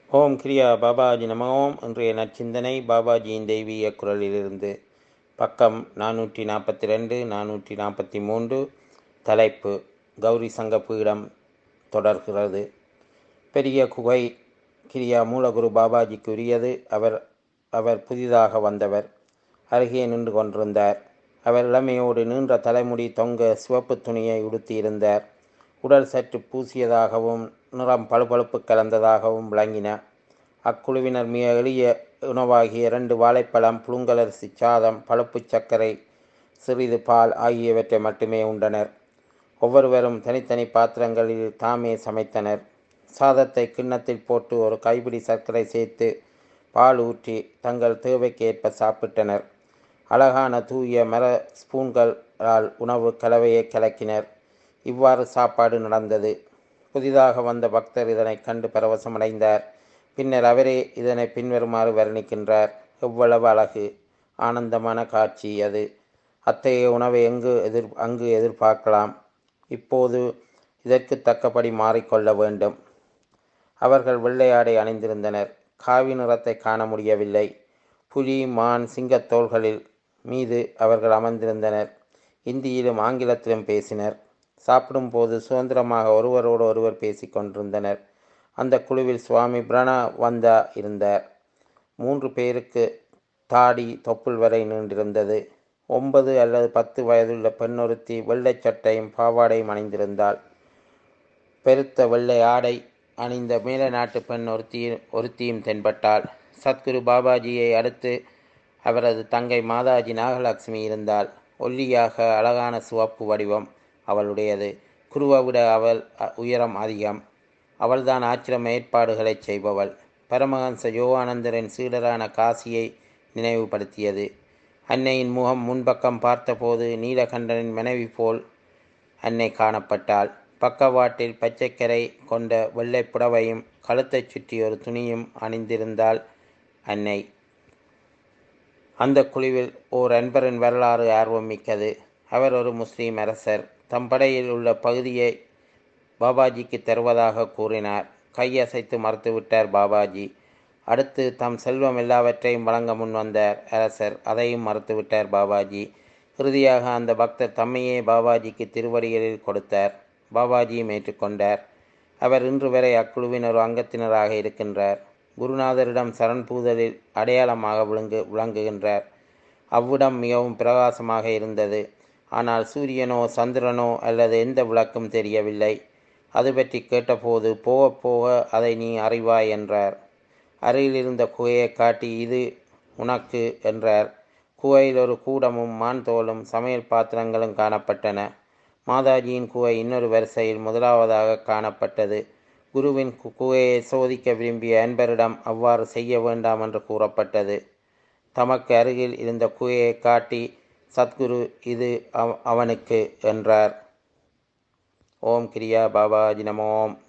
ஓம் கிரியா பாபாஜி நம ஓம் இன்றைய நற்சிந்தனை பாபாஜியின் தெய்வீக குரலிலிருந்து பக்கம் நானூற்றி நாற்பத்தி ரெண்டு நானூற்றி நாற்பத்தி மூன்று தலைப்பு கௌரி சங்க பீடம் தொடர்கிறது பெரிய குகை கிரியா மூலகுரு பாபாஜிக்கு உரியது அவர் அவர் புதிதாக வந்தவர் அருகே நின்று கொண்டிருந்தார் அவர் இளமையோடு நீண்ட தலைமுடி தொங்க சிவப்பு துணியை உடுத்தியிருந்தார் உடல் சற்று பூசியதாகவும் நிறம் பழுபழுப்பு கலந்ததாகவும் விளங்கின அக்குழுவினர் மிக எளிய உணவாகிய இரண்டு வாழைப்பழம் புழுங்கலரிசி சாதம் பழுப்பு சர்க்கரை சிறிது பால் ஆகியவற்றை மட்டுமே உண்டனர் ஒவ்வொருவரும் தனித்தனி பாத்திரங்களில் தாமே சமைத்தனர் சாதத்தை கிண்ணத்தில் போட்டு ஒரு கைப்பிடி சர்க்கரை சேர்த்து பால் ஊற்றி தங்கள் தேவைக்கேற்ப சாப்பிட்டனர் அழகான தூய மர ஸ்பூன்களால் உணவு கலவையை கலக்கினர் இவ்வாறு சாப்பாடு நடந்தது புதிதாக வந்த பக்தர் இதனை கண்டு பரவசமடைந்தார் பின்னர் அவரே இதனை பின்வருமாறு வர்ணிக்கின்றார் எவ்வளவு அழகு ஆனந்தமான காட்சி அது அத்தகைய உணவை எங்கு எதிர் அங்கு எதிர்பார்க்கலாம் இப்போது இதற்கு தக்கபடி மாறிக்கொள்ள வேண்டும் அவர்கள் வெள்ளையாடை அணிந்திருந்தனர் காவி நிறத்தை காண முடியவில்லை புலி மான் சிங்கத்தோள்களில் மீது அவர்கள் அமர்ந்திருந்தனர் இந்தியிலும் ஆங்கிலத்திலும் பேசினர் சாப்பிடும்போது சுதந்திரமாக ஒருவரோடு ஒருவர் பேசிக்கொண்டிருந்தனர் அந்த குழுவில் சுவாமி பிரணா வந்தா இருந்தார் மூன்று பேருக்கு தாடி தொப்புள் வரை நீண்டிருந்தது ஒன்பது அல்லது பத்து வயதுள்ள பெண்ணொருத்தி வெள்ளை சட்டையும் பாவாடையும் அணிந்திருந்தாள் பெருத்த வெள்ளை ஆடை அணிந்த மேல நாட்டு பெண் ஒருத்தியும் ஒருத்தியும் தென்பட்டாள் சத்குரு பாபாஜியை அடுத்து அவரது தங்கை மாதாஜி நாகலட்சுமி இருந்தாள் ஒல்லியாக அழகான சிவப்பு வடிவம் அவளுடையது குருவை விட அவள் உயரம் அதிகம் அவள்தான் ஆச்சிரம ஏற்பாடுகளை செய்பவள் பரமஹம்ச யோகானந்தரின் சீடரான காசியை நினைவுபடுத்தியது அன்னையின் முகம் முன்பக்கம் பார்த்தபோது நீலகண்டனின் மனைவி போல் அன்னை காணப்பட்டாள் பக்கவாட்டில் பச்சைக்கரை கொண்ட வெள்ளை புடவையும் கழுத்தைச் சுற்றி ஒரு துணியும் அணிந்திருந்தாள் அன்னை அந்த குழுவில் ஓர் அன்பரின் வரலாறு ஆர்வம் மிக்கது அவர் ஒரு முஸ்லீம் அரசர் தம் படையில் உள்ள பகுதியை பாபாஜிக்கு தருவதாக கூறினார் கையசைத்து மறுத்துவிட்டார் பாபாஜி அடுத்து தம் செல்வம் எல்லாவற்றையும் வழங்க முன் வந்தார் அரசர் அதையும் மறுத்துவிட்டார் பாபாஜி இறுதியாக அந்த பக்தர் தம்மையே பாபாஜிக்கு திருவடிகளில் கொடுத்தார் பாபாஜியும் ஏற்றுக்கொண்டார் அவர் இன்று வரை அக்குழுவின் ஒரு அங்கத்தினராக இருக்கின்றார் குருநாதரிடம் சரண் பூதலில் அடையாளமாக விளங்கு விளங்குகின்றார் அவ்விடம் மிகவும் பிரகாசமாக இருந்தது ஆனால் சூரியனோ சந்திரனோ அல்லது எந்த விளக்கும் தெரியவில்லை அது பற்றி கேட்டபோது போக போக அதை நீ அறிவாய் என்றார் அருகில் இருந்த குகையை காட்டி இது உனக்கு என்றார் குகையில் ஒரு கூடமும் மான் தோலும் சமையல் பாத்திரங்களும் காணப்பட்டன மாதாஜியின் குகை இன்னொரு வரிசையில் முதலாவதாக காணப்பட்டது குருவின் குகையை சோதிக்க விரும்பிய அன்பரிடம் அவ்வாறு செய்ய வேண்டாம் என்று கூறப்பட்டது தமக்கு அருகில் இருந்த குகையை காட்டி சத்குரு இது அவனுக்கு என்றார் ஓம் கிரியா பாபாஜி நமோம்